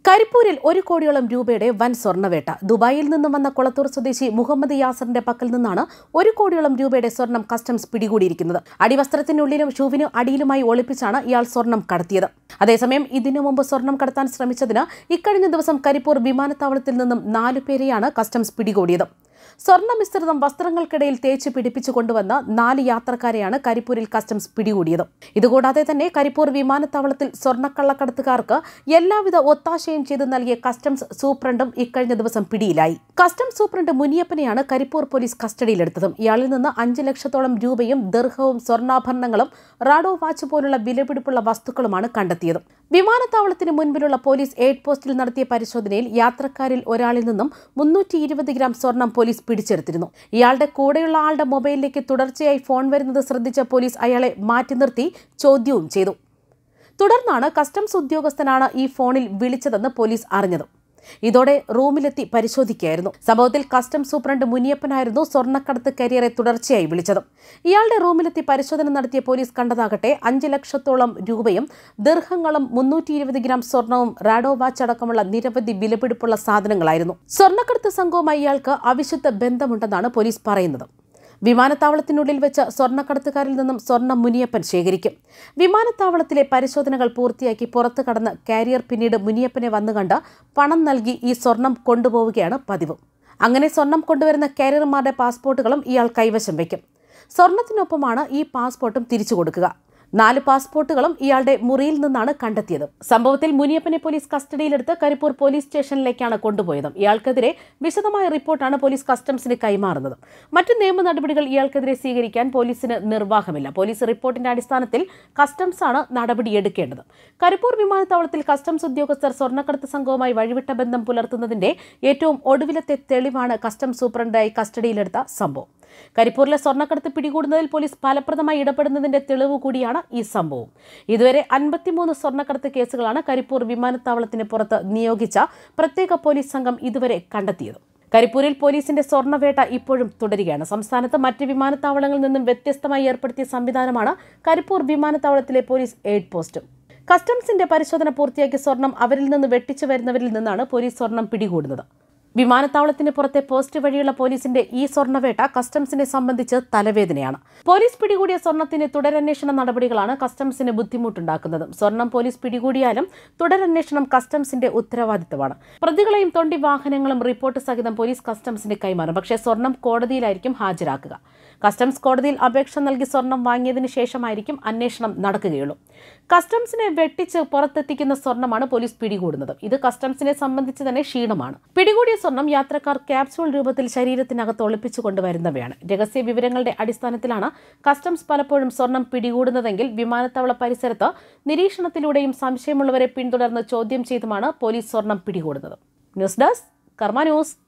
കരിപ്പൂരിൽ ഒരു കോടിയോളം രൂപയുടെ വൻ സ്വർണ്ണവേട്ട ദുബായിൽ നിന്നും വന്ന കൊളത്തൂർ സ്വദേശി മുഹമ്മദ് യാസറിന്റെ പക്കൽ നിന്നാണ് ഒരു കോടിയോളം രൂപയുടെ സ്വർണം കസ്റ്റംസ് പിടികൂടിയിരിക്കുന്നത് അടിവസ്ത്രത്തിനുള്ളിലും ഷൂവിനും അടിയിലുമായി ഒളിപ്പിച്ചാണ് ഇയാൾ സ്വർണം കടത്തിയത് അതേസമയം ഇതിനു മുമ്പ് സ്വർണം കടത്താൻ ശ്രമിച്ചതിന് ഇക്കഴിഞ്ഞ ദിവസം കരിപ്പൂർ വിമാനത്താവളത്തിൽ നിന്നും നാലു പേരെയാണ് കസ്റ്റംസ് പിടികൂടിയത് സ്വർണ്ണ മിശ്രിതം വസ്ത്രങ്ങൾക്കിടയിൽ തേച്ച് പിടിപ്പിച്ചു കൊണ്ടുവന്ന നാല് യാത്രക്കാരെയാണ് കരിപ്പൂരിൽ കസ്റ്റംസ് പിടികൂടിയത് ഇതുകൂടാതെ തന്നെ കരിപ്പൂർ വിമാനത്താവളത്തിൽ സ്വർണ്ണക്കള്ളക്കടത്തുകാർക്ക് എല്ലാവിധ ഒത്താശയും ചെയ്തു നൽകിയ കസ്റ്റംസ് സൂപ്രണ്ടും ഇക്കഴിഞ്ഞ ദിവസം പിടിയിലായി കസ്റ്റംസ് സൂപ്രണ്ട് മുനിയപ്പനെയാണ് കരിപ്പൂർ പോലീസ് കസ്റ്റഡിയിലെടുത്തതും ഇയാളിൽ നിന്ന് അഞ്ച് ലക്ഷത്തോളം രൂപയും ദീർഘവും സ്വർണ്ണാഭരണങ്ങളും റാഡോ വാച്ച് പോലുള്ള വിലപിടിപ്പുള്ള വസ്തുക്കളുമാണ് കണ്ടെത്തിയത് വിമാനത്താവളത്തിന് മുൻപിലുള്ള പോലീസ് എയ്ഡ് പോസ്റ്റിൽ നടത്തിയ പരിശോധനയിൽ യാത്രക്കാരിൽ ഒരാളിൽ നിന്നും മുന്നൂറ്റി ഇരുപത് ഗ്രാം സ്വർണം പോലീസ് പിടിച്ചെടുത്തിരുന്നു ഇയാളുടെ കൂടെയുള്ള ആളുടെ മൊബൈലിലേക്ക് തുടർച്ചയായി ഫോൺ വരുന്നത് ശ്രദ്ധിച്ച പോലീസ് അയാളെ മാറ്റി നിർത്തി ചോദ്യവും ചെയ്തു തുടർന്നാണ് കസ്റ്റംസ് ഉദ്യോഗസ്ഥനാണ് ഈ ഫോണിൽ വിളിച്ചതെന്ന് പോലീസ് അറിഞ്ഞത് ഇതോടെ റൂമിലെത്തി പരിശോധിക്കുകയായിരുന്നു സംഭവത്തിൽ കസ്റ്റംസ് സൂപ്രണ്ട് മുനിയപ്പനായിരുന്നു സ്വർണ്ണക്കടത്ത് കരിയറെ തുടർച്ചയായി വിളിച്ചത് ഇയാളുടെ റൂമിലെത്തി പരിശോധന നടത്തിയ പോലീസ് കണ്ടതാകട്ടെ അഞ്ച് ലക്ഷത്തോളം രൂപയും ദീർഘങ്ങളും മുന്നൂറ്റി ഇരുപത് ഗ്രാം സ്വർണവും റാഡോ വാച്ച് അടക്കമുള്ള നിരവധി വിലപിടിപ്പുള്ള സാധനങ്ങളായിരുന്നു സ്വർണ്ണക്കടത്ത് സംഘവുമായി ഇയാൾക്ക് അവിശുദ്ധ ബന്ധമുണ്ടെന്നാണ് പോലീസ് പറയുന്നത് വിമാനത്താവളത്തിനുള്ളിൽ വെച്ച് സ്വർണ്ണക്കടത്തുകാരിൽ നിന്നും സ്വർണം മുനിയപ്പൻ ശേഖരിക്കും വിമാനത്താവളത്തിലെ പരിശോധനകൾ പൂർത്തിയാക്കി പുറത്തു കടന്ന് കാരിയർ പിന്നീട് മുനിയപ്പനെ വന്നുകണ്ട് പണം നൽകി ഈ സ്വർണം കൊണ്ടുപോവുകയാണ് പതിവ് അങ്ങനെ സ്വർണം കൊണ്ടുവരുന്ന കാരിയർമാരുടെ പാസ്പോർട്ടുകളും ഇയാൾ കൈവശം വയ്ക്കും സ്വർണത്തിനൊപ്പമാണ് ഈ പാസ്പോർട്ടും തിരിച്ചു കൊടുക്കുക നാല് പാസ്പോർട്ടുകളും ഇയാളുടെ മുറിയിൽ നിന്നാണ് കണ്ടെത്തിയത് സംഭവത്തിൽ മുനിയപ്പനെ പോലീസ് കസ്റ്റഡിയിലെടുത്ത് കരിപ്പൂർ പോലീസ് സ്റ്റേഷനിലേക്കാണ് കൊണ്ടുപോയത് ഇയാൾക്കെതിരെ വിശദമായ റിപ്പോർട്ടാണ് പോലീസ് കസ്റ്റംസിന് കൈമാറുന്നത് മറ്റു നിയമ നടപടികൾ ഇയാൾക്കെതിരെ സ്വീകരിക്കാൻ പോലീസിന് നിർവാഹമില്ല പോലീസ് റിപ്പോർട്ടിന്റെ അടിസ്ഥാനത്തിൽ കസ്റ്റംസ് ആണ് നടപടിയെടുക്കേണ്ടത് കരിപ്പൂർ വിമാനത്താവളത്തിൽ കസ്റ്റംസ് ഉദ്യോഗസ്ഥർ സ്വർണ്ണക്കടത്ത് സംഘവുമായി വഴിവിട്ട ബന്ധം പുലർത്തുന്നതിന്റെ ഏറ്റവും ഒടുവിലത്തെ തെളിവാണ് കസ്റ്റംസ് സൂപ്രണ്ടായി കസ്റ്റഡിയിലെടുത്ത സംഭവം കരിപ്പൂരിലെ സ്വർണ്ണക്കടത്ത് പിടികൂടുന്നതിൽ പോലീസ് ഫലപ്രദമായി ഇടപെടുന്നതിന്റെ തെളിവ് കൂടിയാണ് ഈ സംഭവം ഇതുവരെ അൻപത്തിമൂന്ന് സ്വർണ്ണക്കടത്ത് കേസുകളാണ് കരിപ്പൂർ വിമാനത്താവളത്തിന് പുറത്ത് നിയോഗിച്ച പ്രത്യേക പോലീസ് സംഘം ഇതുവരെ കണ്ടെത്തിയത് കരിപ്പൂരിൽ പോലീസിന്റെ സ്വർണ്ണവേട്ട ഇപ്പോഴും തുടരുകയാണ് സംസ്ഥാനത്ത് മറ്റ് വിമാനത്താവളങ്ങളിൽ നിന്നും വ്യത്യസ്തമായി ഏർപ്പെടുത്തിയ സംവിധാനമാണ് കരിപ്പൂർ വിമാനത്താവളത്തിലെ പോലീസ് എയ്ഡ് പോസ്റ്റും കസ്റ്റംസിന്റെ പരിശോധന പൂർത്തിയാക്കി സ്വർണം അവരിൽ നിന്ന് വെട്ടിച്ചു വരുന്നവരിൽ നിന്നാണ് പോലീസ് സ്വർണം പിടികൂടുന്നത് വിമാനത്താവളത്തിന് പുറത്തെ പോസ്റ്റ് വഴിയുള്ള പോലീസിന്റെ ഈ സ്വർണ്ണവേട്ട കസ്റ്റംസിനെ സംബന്ധിച്ച് തലവേദനയാണ് പോലീസ് പിടികൂടിയ സ്വർണത്തിന് തുടരന്വേഷണ നടപടികളാണ് കസ്റ്റംസിന് ബുദ്ധിമുട്ടുണ്ടാക്കുന്നത് സ്വർണം പോലീസ് പിടികൂടിയാലും തുടരന്വേഷണം കസ്റ്റംസിന്റെ ഉത്തരവാദിത്തമാണ് പ്രതികളെയും തൊണ്ടി വാഹനങ്ങളും റിപ്പോർട്ട് സഹിതം പോലീസ് കസ്റ്റംസിന് കൈമാറും പക്ഷേ സ്വർണം കോടതിയിലായിരിക്കും ഹാജരാക്കുക കസ്റ്റംസ് കോടതിയിൽ അപേക്ഷ നൽകി സ്വർണം വാങ്ങിയതിനു ശേഷമായിരിക്കും അന്വേഷണം നടക്കുകയുള്ളൂ കസ്റ്റംസിനെ വെട്ടിച്ച് പുറത്തെത്തിക്കുന്ന സ്വർണമാണ് പോലീസ് പിടികൂടുന്നത് ഇത് കസ്റ്റംസിനെ സംബന്ധിച്ച് തന്നെ ക്ഷീണമാണ് പിടികൂടിയ സ്വർണം യാത്രക്കാർ ക്യാപ്സൂൾ രൂപത്തിൽ ശരീരത്തിനകത്ത് ഒളിപ്പിച്ചു കൊണ്ടുവരുന്നവയാണ് രഹസ്യ വിവരങ്ങളുടെ അടിസ്ഥാനത്തിലാണ് കസ്റ്റംസ് പലപ്പോഴും സ്വർണം പിടികൂടുന്നതെങ്കിൽ വിമാനത്താവള പരിസരത്ത് നിരീക്ഷണത്തിലൂടെയും സംശയമുള്ളവരെ പിന്തുടർന്ന് ചോദ്യം ചെയ്തുമാണ് പോലീസ് സ്വർണം പിടികൂടുന്നത് ന്യൂസ് ഡെസ്ക് കർമ്മ ന്യൂസ്